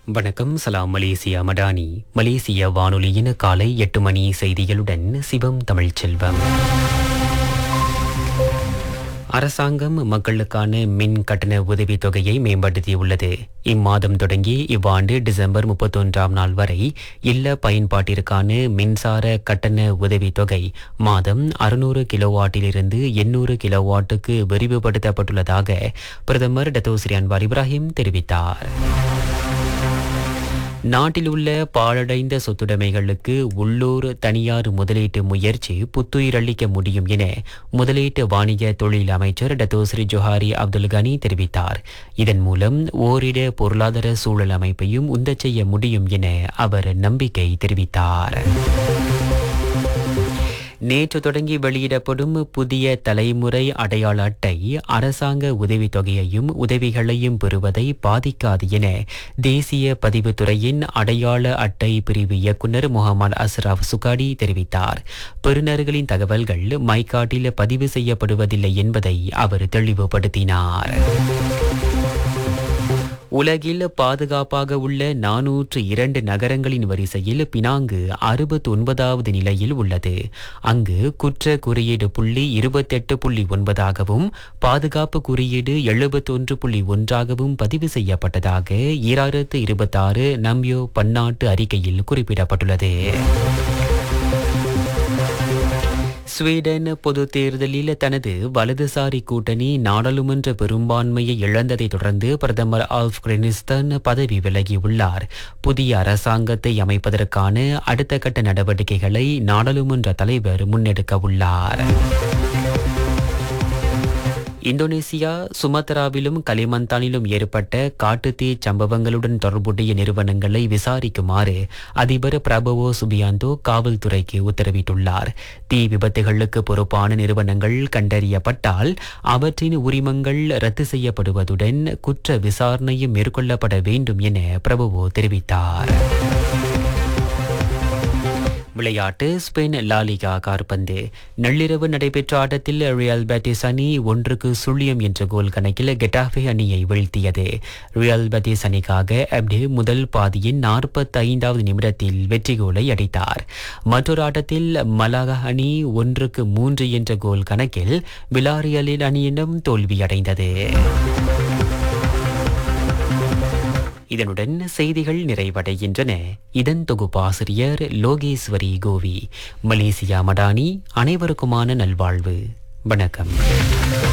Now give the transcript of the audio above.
வணக்கம் சலாம் மலேசியா மடானி மலேசிய வானொலியின் காலை எட்டு மணி செய்திகளுடன் சிவம் தமிழ்ச்செல்வம் அரசாங்கம் மக்களுக்கான மின் கட்டண உதவித் தொகையை மேம்படுத்தியுள்ளது இம்மாதம் தொடங்கி இவ்வாண்டு டிசம்பர் முப்பத்தொன்றாம் நாள் வரை இல்ல பயன்பாட்டிற்கான மின்சார கட்டண உதவித் தொகை மாதம் அறுநூறு கிலோவாட்டிலிருந்து எண்ணூறு கிலோவாட்டுக்கு விரிவுபடுத்தப்பட்டுள்ளதாக பிரதமர் டத்தோஸ்ரீ அன்வார் இப்ராஹிம் தெரிவித்தார் நாட்டில் உள்ள பாழடைந்த சொத்துடைமைகளுக்கு உள்ளூர் தனியார் முதலீட்டு முயற்சி புத்துயிரளிக்க முடியும் என முதலீட்டு வாணிக தொழில் அமைச்சர் டத்தோஸ்ரீ ஜொஹாரி அப்துல் கனி தெரிவித்தார் இதன் மூலம் ஓரிட பொருளாதார சூழல் அமைப்பையும் உந்தச் செய்ய முடியும் என அவர் நம்பிக்கை தெரிவித்தார் நேற்று தொடங்கி வெளியிடப்படும் புதிய தலைமுறை அடையாள அட்டை அரசாங்க உதவித்தொகையையும் உதவிகளையும் பெறுவதை பாதிக்காது என தேசிய பதிவுத்துறையின் அடையாள அட்டை பிரிவு இயக்குநர் முகமது அஸ்ராப் சுகாடி தெரிவித்தார் பெறுநர்களின் தகவல்கள் மைகாட்டில் பதிவு செய்யப்படுவதில்லை என்பதை அவர் தெளிவுபடுத்தினார் உலகில் பாதுகாப்பாக உள்ள நாநூற்று இரண்டு நகரங்களின் வரிசையில் பினாங்கு அறுபத்தி ஒன்பதாவது நிலையில் உள்ளது அங்கு குற்ற குறியீடு புள்ளி இருபத்தெட்டு புள்ளி ஒன்பதாகவும் பாதுகாப்பு குறியீடு எழுபத்தொன்று புள்ளி ஒன்றாகவும் பதிவு செய்யப்பட்டதாக ஈராயிரத்து இருபத்தாறு நம்பியோ பன்னாட்டு அறிக்கையில் குறிப்பிடப்பட்டுள்ளது ஸ்வீடன் பொது தேர்தலில் தனது வலதுசாரி கூட்டணி நாடாளுமன்ற பெரும்பான்மையை இழந்ததை தொடர்ந்து பிரதமர் ஆல்ஃப் கிரெனிஸ்டன் பதவி விலகியுள்ளார் புதிய அரசாங்கத்தை அமைப்பதற்கான அடுத்த கட்ட நடவடிக்கைகளை நாடாளுமன்ற தலைவர் முன்னெடுக்க உள்ளார் இந்தோனேசியா சுமத்ராவிலும் கலிமந்தானிலும் ஏற்பட்ட காட்டுத்தீ சம்பவங்களுடன் தொடர்புடைய நிறுவனங்களை விசாரிக்குமாறு அதிபர் பிரபவோ சுபியாந்தோ காவல்துறைக்கு உத்தரவிட்டுள்ளார் தீ விபத்துகளுக்கு பொறுப்பான நிறுவனங்கள் கண்டறியப்பட்டால் அவற்றின் உரிமங்கள் ரத்து செய்யப்படுவதுடன் குற்ற விசாரணையும் மேற்கொள்ளப்பட வேண்டும் என பிரபுவோ தெரிவித்தார் விளையாட்டு ஸ்பெயின் லாலிகா கார்பந்து நள்ளிரவு நடைபெற்ற ஆட்டத்தில் ரியல் பேட்டிஸ் அணி ஒன்றுக்கு சுழியம் என்ற கோல் கணக்கில் கெட்டாஃபே அணியை வீழ்த்தியது ரியல் பேட்டிஸ் அணிக்காக அப்டே முதல் பாதியின் நாற்பத்தி ஐந்தாவது நிமிடத்தில் வெற்றி கோலை அடித்தார் மற்றொரு ஆட்டத்தில் மலாகா அணி ஒன்றுக்கு மூன்று என்ற கோல் கணக்கில் விலாரியலில் அணியிடம் தோல்வியடைந்தது இதனுடன் செய்திகள் நிறைவடைகின்றன இதன் தொகுப்பாசிரியர் லோகேஸ்வரி கோவி மலேசியா மடானி அனைவருக்குமான நல்வாழ்வு வணக்கம்